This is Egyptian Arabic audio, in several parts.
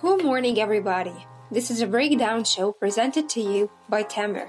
Good morning, everybody. This is a breakdown show presented to you by Tamer.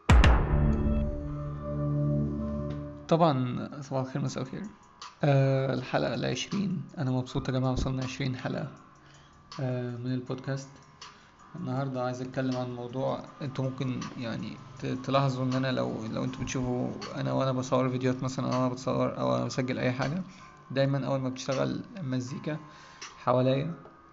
طبعا صباح الخير مساء الخير آه الحلقة العشرين أنا مبسوط يا جماعة وصلنا عشرين حلقة آه من البودكاست النهاردة عايز أتكلم عن موضوع انتوا ممكن يعني ت- تلاحظوا إن أنا لو لو انتوا بتشوفوا أنا وأنا بصور فيديوهات مثلا أو أنا بتصور أو أنا بسجل أي حاجة دايما أول ما بتشتغل مزيكا حواليا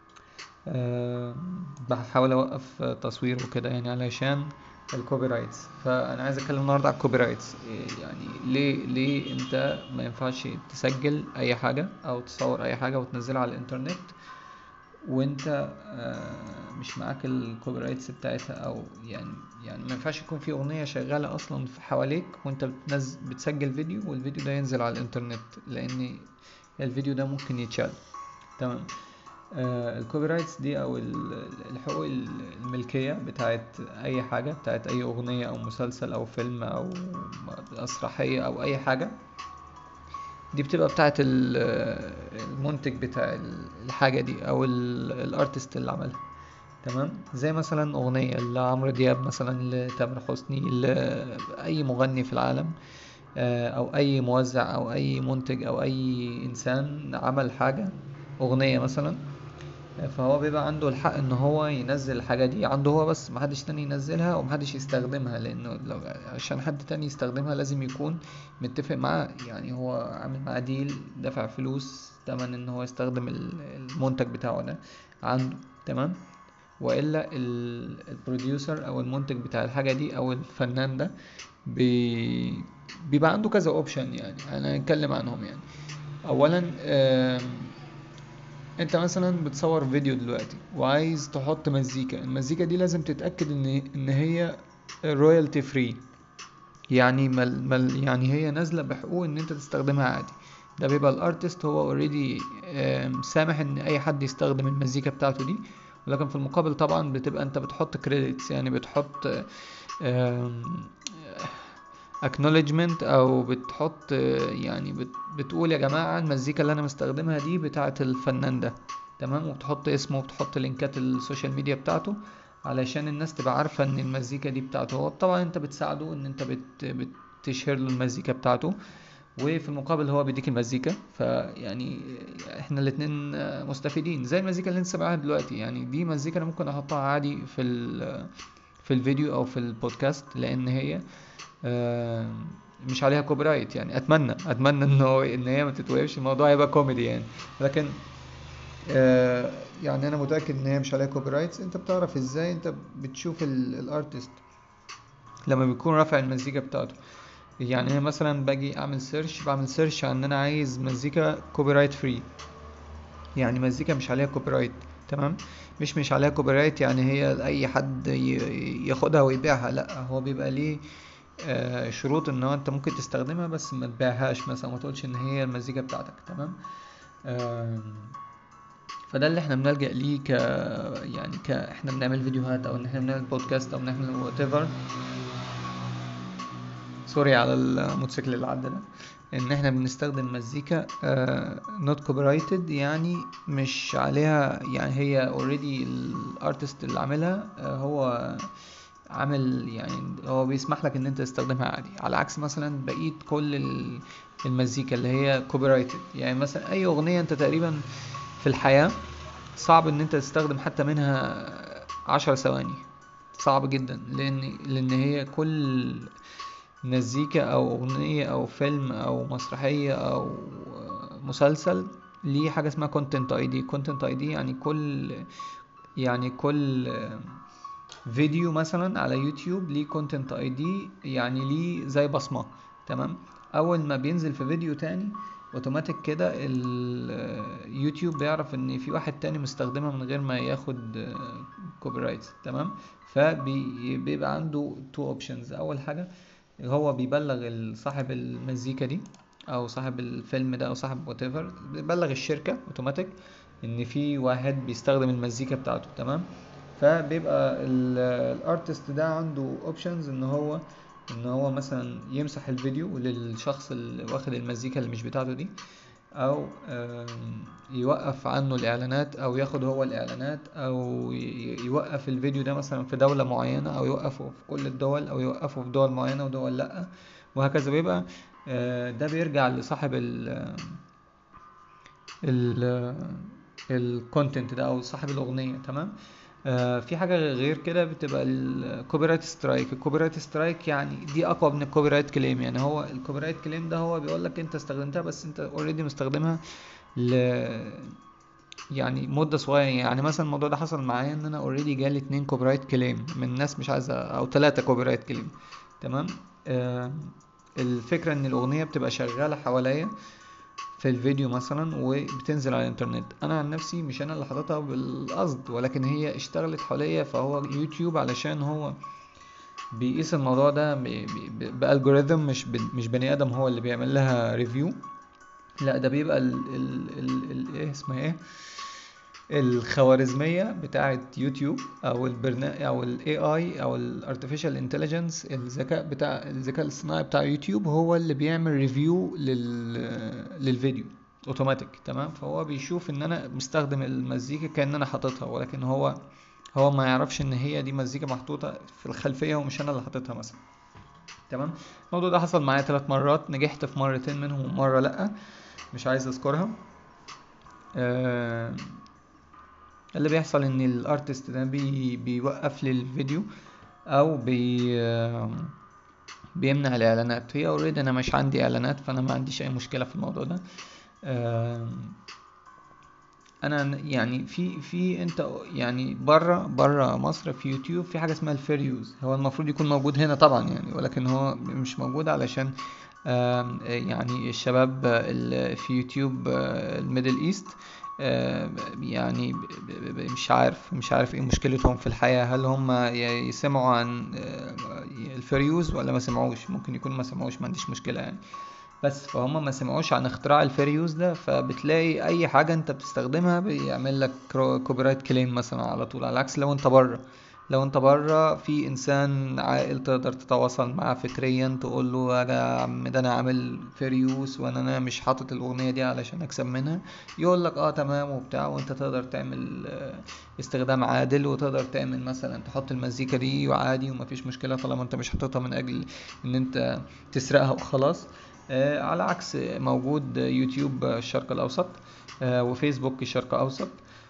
آه بحاول أوقف تصوير وكده يعني علشان الكوبي رايتس فانا عايز اتكلم النهارده على الكوبي رايتس يعني ليه ليه انت ما ينفعش تسجل اي حاجه او تصور اي حاجه وتنزلها على الانترنت وانت آه، مش معاك الكوبي رايتس بتاعتها او يعني يعني ما ينفعش يكون في اغنيه شغاله اصلا في حواليك وانت بتنزل بتسجل فيديو والفيديو ده ينزل على الانترنت لان الفيديو ده ممكن يتشال تمام الكوبي رايتس دي او ال- الحقوق الملكيه بتاعت اي حاجه بتاعت اي اغنيه او مسلسل او فيلم او مسرحيه او اي حاجه دي بتبقى بتاعت ال- المنتج بتاع ال- الحاجه دي او ال- الارتست اللي عملها تمام زي مثلا اغنيه لعمرو دياب مثلا لتامر حسني لاي مغني في العالم آه، او اي موزع او اي منتج او اي انسان عمل حاجه اغنيه مثلا فهو بيبقى عنده الحق ان هو ينزل الحاجة دي عنده هو بس محدش تاني ينزلها ومحدش يستخدمها لانه لو عشان حد تاني يستخدمها لازم يكون متفق معاه يعني هو عامل معاه ديل دافع فلوس تمن ان هو يستخدم ال- المنتج بتاعه ده عنده تمام والا ال- البروديوسر او المنتج بتاع الحاجة دي او الفنان ده بي... بيبقى عنده كذا اوبشن يعني انا هنتكلم عنهم يعني اولا آم، انت مثلا بتصور فيديو دلوقتي وعايز تحط مزيكا المزيكا دي لازم تتأكد ان ان هي رويالتي فري يعني مل مل يعني هي نازلة بحقوق ان انت تستخدمها عادي ده بيبقى الارتست هو اوريدي سامح ان اي حد يستخدم المزيكا بتاعته دي ولكن في المقابل طبعا بتبقى انت بتحط كريديتس يعني بتحط آم، acknowledgement او بتحط آه، يعني بت بتقول يا جماعة المزيكا اللي انا مستخدمها دي بتاعة الفنان ده تمام وبتحط اسمه وبتحط لينكات السوشيال ميديا بتاعته علشان الناس تبقى عارفة ان المزيكا دي بتاعته هو طبعا انت بتساعده ان انت بت بتشهر له المزيكا بتاعته وفي المقابل هو بيديك المزيكا فيعني احنا الاتنين آه، مستفيدين زي المزيكا اللي انت سامعها دلوقتي يعني دي مزيكا انا ممكن احطها عادي في ال في الفيديو او في البودكاست لان هي آه، مش عليها كوبي رايت يعني اتمنى اتمنى انه ان هي ما تتوقفش الموضوع هيبقى كوميدي يعني لكن آه، يعني انا متاكد ان هي مش عليها كوبي رايتس انت بتعرف ازاي انت بتشوف ال- الارتست لما بيكون رافع المزيكا بتاعته يعني انا مثلا باجي اعمل سيرش بعمل سيرش عن ان انا عايز مزيكا كوبي رايت فري يعني مزيكا مش عليها كوبي رايت تمام مش مش عليها كوبي رايت يعني هي اي حد ي- ياخدها ويبيعها لا هو بيبقى ليه آه، شروط ان هو انت ممكن تستخدمها بس ما تبيعهاش مثلا ما تقولش ان هي المزيكا بتاعتك تمام آم، فده اللي احنا بنلجأ ليه ك يعني ك احنا بنعمل فيديوهات او ان احنا بنعمل بودكاست او بنعمل وات ايفر سوري على الموتوسيكل اللي عدى ده ان احنا بنستخدم مزيكا نوت كوبيرايتد يعني مش عليها يعني هي اوريدي الارتست اللي عاملها آه، هو عامل يعني هو بيسمح لك ان انت تستخدمها عادي على عكس مثلا بقية كل ال- المزيكا اللي هي كوبيرايتد يعني مثلا اي اغنية انت تقريبا في الحياة صعب ان انت تستخدم حتى منها عشر ثواني صعب جدا لان لان هي كل مزيكا او اغنية او فيلم او مسرحية او مسلسل ليه حاجة اسمها كونتنت اي دي كونتنت اي دي يعني كل يعني كل فيديو مثلا على يوتيوب ليه كونتنت اي دي يعني ليه زي بصمة تمام اول ما بينزل في فيديو تاني اوتوماتيك كده اليوتيوب بيعرف ان في واحد تاني مستخدمها من غير ما ياخد كوبي رايت تمام فبيبقى عنده تو اوبشنز اول حاجه هو بيبلغ صاحب المزيكا دي او صاحب الفيلم ده او صاحب وات ايفر بيبلغ الشركه اوتوماتيك ان في واحد بيستخدم المزيكا بتاعته تمام فبيبقى الارتست ده عنده اوبشنز ان هو ان هو مثلا يمسح الفيديو للشخص اللي واخد المزيكا اللي مش بتاعته دي او آم، يوقف عنه الاعلانات او ياخد هو الاعلانات او ي- يوقف الفيديو ده مثلا في دولة معينة او يوقفه في كل الدول او يوقفه في دول معينة ودول لا وهكذا بيبقى آه، ده بيرجع لصاحب ال ال الكونتنت ده او صاحب الاغنيه تمام آه في حاجه غير كده بتبقى الكوبي رايت سترايك الكوبي رايت سترايك يعني دي اقوى من الكوبي رايت كليم يعني هو الكوبي رايت كليم ده هو بيقول لك انت استخدمتها بس انت اوريدي مستخدمها ل يعني مده صغيره يعني مثلا الموضوع ده حصل معايا ان انا اوريدي جالي اتنين كوبي رايت كليم من ناس مش عايزه او ثلاثه كوبي رايت كليم تمام آه الفكره ان الاغنيه بتبقى شغاله حواليا في الفيديو مثلا وبتنزل على الانترنت انا عن نفسي مش انا اللي حاططها بالقصد ولكن هي اشتغلت حواليا فهو يوتيوب علشان هو بيقيس الموضوع ده ب- ب- بالجوريثم مش ب- مش بني ادم هو اللي بيعمل لها ريفيو لا ده بيبقى ال ال ال ال ايه اسمها ايه الخوارزمية بتاعة يوتيوب او البرنامج او الاي اي او الارتفيشال انتليجنس الذكاء بتاع الذكاء الاصطناعي بتاع يوتيوب هو اللي بيعمل ريفيو لل للفيديو اوتوماتيك تمام فهو بيشوف ان انا مستخدم المزيكا كأن انا حاططها ولكن هو هو ما يعرفش ان هي دي مزيكا محطوطة في الخلفية ومش انا اللي حاططها مثلا تمام الموضوع ده حصل معايا ثلاث مرات نجحت في مرتين منهم ومرة لأ مش عايز اذكرها آه اللي بيحصل ان الارتست ده بي بيوقف لي الفيديو او بي آه، بيمنع الاعلانات هي اوريدي انا مش عندي اعلانات فانا ما عنديش اي مشكله في الموضوع ده آه، انا ن- يعني في في انت يعني بره بره مصر في يوتيوب في حاجه اسمها الفير يوز هو المفروض يكون موجود هنا طبعا يعني ولكن هو مش موجود علشان آم، يعني الشباب اللي في يوتيوب آه، الميدل ايست آه، يعني ب- ب- ب- مش عارف مش عارف ايه مشكلتهم في الحياة هل هم ي- يسمعوا عن آه، الفريوز ولا ما سمعوش ممكن يكون ما سمعوش ما عنديش مشكلة يعني بس فهم ما سمعوش عن اختراع الفيريوز ده فبتلاقي اي حاجة انت بتستخدمها بيعمل لك كوبي رايت كليم مثلا على طول على العكس لو انت بره لو انت بره في انسان عاقل تقدر تتواصل معاه فكريا تقول له يا عم ده انا عامل فيريوس وانا انا مش حاطط الاغنيه دي علشان اكسب منها يقول لك اه تمام وبتاع وانت تقدر تعمل آه، استخدام عادل وتقدر تعمل مثلا تحط المزيكا دي وعادي ومفيش مشكله طالما انت مش حاططها من اجل ان انت تسرقها وخلاص آه، على عكس موجود يوتيوب الشرق الاوسط آه، وفيسبوك الشرق الاوسط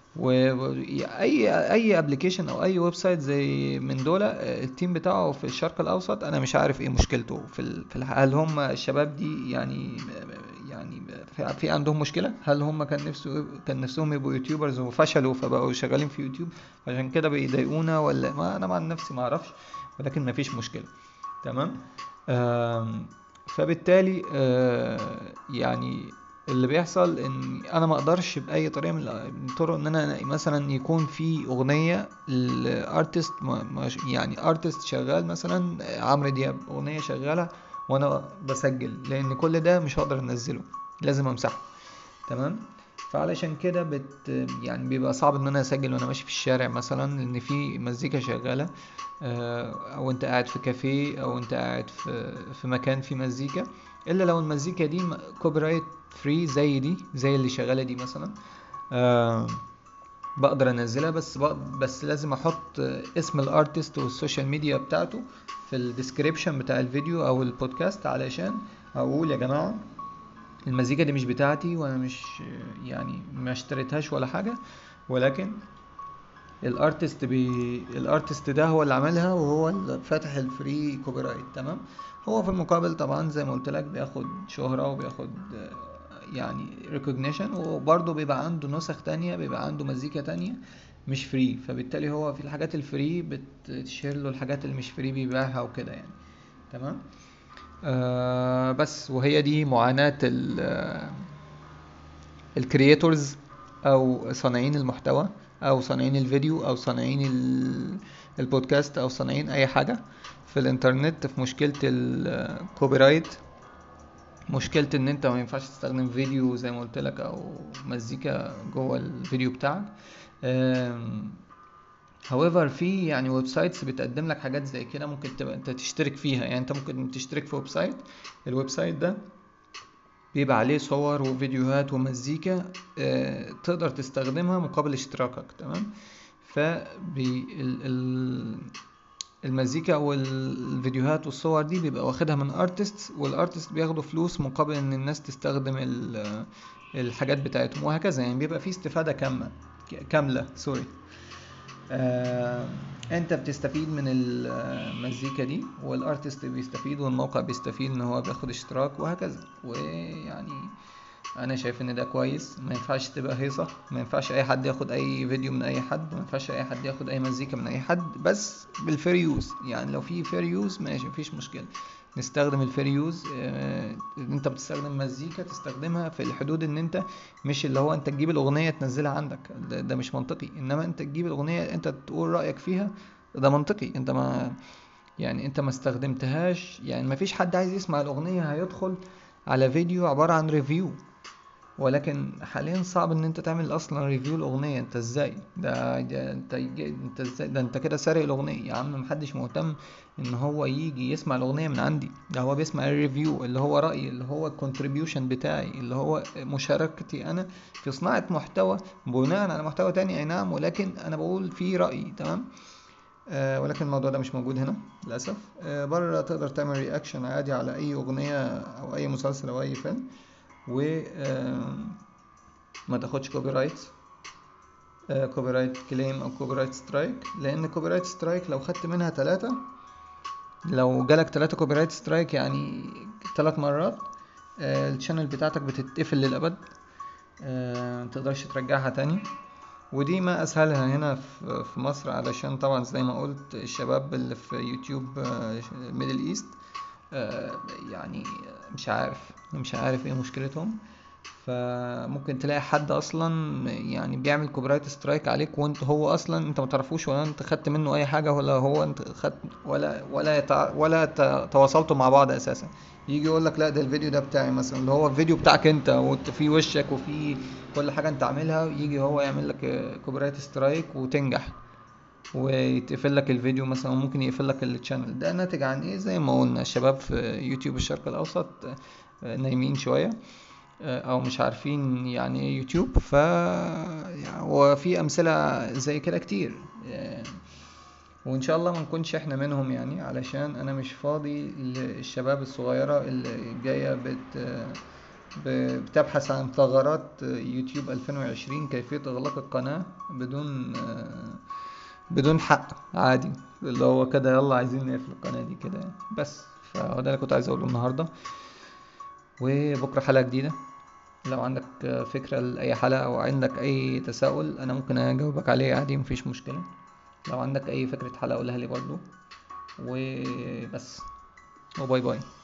واي اي ابلكيشن او اي ويب سايت زي من دول آه، التيم بتاعه في الشرق الاوسط انا مش عارف ايه مشكلته في ال... في الح... هل هم الشباب دي يعني يعني في, في عندهم مشكله هل هم كان نفسه كان نفسهم يبقوا يوتيوبرز وفشلوا فبقوا شغالين في يوتيوب عشان كده بيضايقونا ولا ما انا عن نفسي ما اعرفش ولكن ما فيش مشكله تمام آم، فبالتالي آه، يعني اللي بيحصل ان انا ما اقدرش باي طريقه من الطرق ان انا مثلا يكون في اغنيه الارتست يعني ارتست شغال مثلا عمرو دياب اغنيه شغاله وانا بسجل لان كل ده مش هقدر انزله لازم امسحه تمام فعلشان كده بت يعني بيبقى صعب ان انا اسجل وانا ماشي في الشارع مثلا لان في مزيكا شغاله آه، او انت قاعد في كافيه او انت قاعد في في مكان فيه مزيكا الا لو المزيكا دي كوبي رايت فري زي دي زي اللي شغاله دي مثلا آه بقدر انزلها بس بق... بس لازم احط اسم الارتست والسوشيال ميديا بتاعته في الديسكريبشن بتاع الفيديو او البودكاست علشان اقول يا جماعه المزيكا دي مش بتاعتي وانا مش يعني ما اشتريتهاش ولا حاجه ولكن الارتست بي الارتست ده هو اللي عملها وهو اللي فاتح الفري كوبي رايت تمام هو في المقابل طبعا زي ما قلت لك بياخد شهرة وبياخد آه، يعني ريكوجنيشن وبرضه بيبقى عنده نسخ تانية بيبقى عنده مزيكا تانية مش فري فبالتالي هو في الحاجات الفري بتشير له الحاجات اللي مش فري بيبيعها وكده يعني تمام آه بس وهي دي معاناة ال الكرياتورز او صانعين المحتوى او صانعين الفيديو او صانعين ال- البودكاست او صانعين اي حاجة في الانترنت في مشكلة الكوبي رايت مشكلة ان انت ما ينفعش تستخدم فيديو زي ما قلت لك او مزيكا جوه الفيديو بتاعك أم، however في يعني ويب سايتس بتقدم لك حاجات زي كده ممكن تبقى انت تشترك فيها يعني انت ممكن تشترك في ويب سايت الويب سايت ده بيبقى عليه صور وفيديوهات ومزيكا آه، تقدر تستخدمها مقابل اشتراكك تمام فبي ال- ال- المزيكا والفيديوهات والصور دي بيبقى واخدها من ارتست والارتست بياخدوا فلوس مقابل ان الناس تستخدم ال- الحاجات بتاعتهم وهكذا يعني بيبقى فيه استفادة كاملة كاملة سوري آه، انت بتستفيد من المزيكا دي والارتست بيستفيد والموقع بيستفيد ان هو بياخد اشتراك وهكذا ويعني انا شايف ان ده كويس ما ينفعش تبقى هيصة ما ينفعش اي حد ياخد اي فيديو من اي حد ما ينفعش اي حد ياخد اي مزيكا من اي حد بس بالفير يوز يعني لو في فير يوز ماشي مفيش مشكلة نستخدم الفير يوز آه، انت بتستخدم مزيكا تستخدمها في الحدود ان انت مش اللي هو انت تجيب الاغنية تنزلها عندك ده, ده مش منطقي انما انت تجيب الاغنية انت تقول رأيك فيها ده منطقي انت ما يعني انت ما استخدمتهاش يعني ما فيش حد عايز يسمع الاغنية هيدخل على فيديو عبارة عن ريفيو ولكن حاليا صعب ان انت تعمل اصلا ريفيو الاغنيه انت ازاي ده, ده انت انت ازاي ده انت كده سارق الاغنيه يا عم محدش مهتم ان هو يجي يسمع الاغنيه من عندي ده هو بيسمع الريفيو اللي هو رايي اللي هو الكونتريبيوشن بتاعي اللي هو مشاركتي انا في صناعه محتوى بناء على محتوى تاني اي نعم ولكن انا بقول فيه رايي تمام آه ولكن الموضوع ده مش موجود هنا للاسف آه بره تقدر تعمل رياكشن عادي على اي اغنيه او اي مسلسل او اي فيلم و آه، ما تاخدش كوبي رايت كوبي رايت كليم او كوبي رايت سترايك لان كوبي رايت سترايك لو خدت منها ثلاثة لو جالك ثلاثة كوبي رايت سترايك يعني ثلاث مرات آه، الشانل بتاعتك بتتقفل للابد آه، متقدرش ترجعها تاني ودي ما اسهلها هنا في في مصر علشان طبعا زي ما قلت الشباب اللي في يوتيوب ميدل ايست يعني مش عارف مش عارف ايه مشكلتهم فممكن تلاقي حد اصلا يعني بيعمل كوبرايت سترايك عليك وانت هو اصلا انت ما تعرفوش ولا انت خدت منه اي حاجه ولا هو انت خدت ولا ولا يتع... ولا ت- تواصلتوا مع بعض اساسا يجي يقول لك لا ده الفيديو ده بتاعي مثلا اللي هو الفيديو بتاعك انت وانت في وشك وفي كل حاجه انت عاملها يجي هو يعمل لك كوبرايت سترايك وتنجح ويتقفل لك الفيديو مثلا وممكن يقفل لك التشانل ده ناتج عن ايه زي ما قلنا الشباب في يوتيوب الشرق الاوسط آه، نايمين شويه آه، او مش عارفين يعني ايه يوتيوب ف يعني وفي امثله زي كده كتير آه، وان شاء الله ما نكونش احنا منهم يعني علشان انا مش فاضي للشباب الصغيره اللي جايه بت ب- بتبحث عن ثغرات يوتيوب 2020 كيفيه اغلاق القناه بدون آه، بدون حق عادي اللي هو كده يلا عايزين نقفل القناة دي كده يعني. بس فهو ده اللي كنت عايز اقوله النهاردة وبكرة حلقة جديدة لو عندك فكرة لأي حلقة أو عندك أي تساؤل أنا ممكن أجاوبك عليه عادي مفيش مشكلة لو عندك أي فكرة حلقة قولها لي برضو وبس وباي باي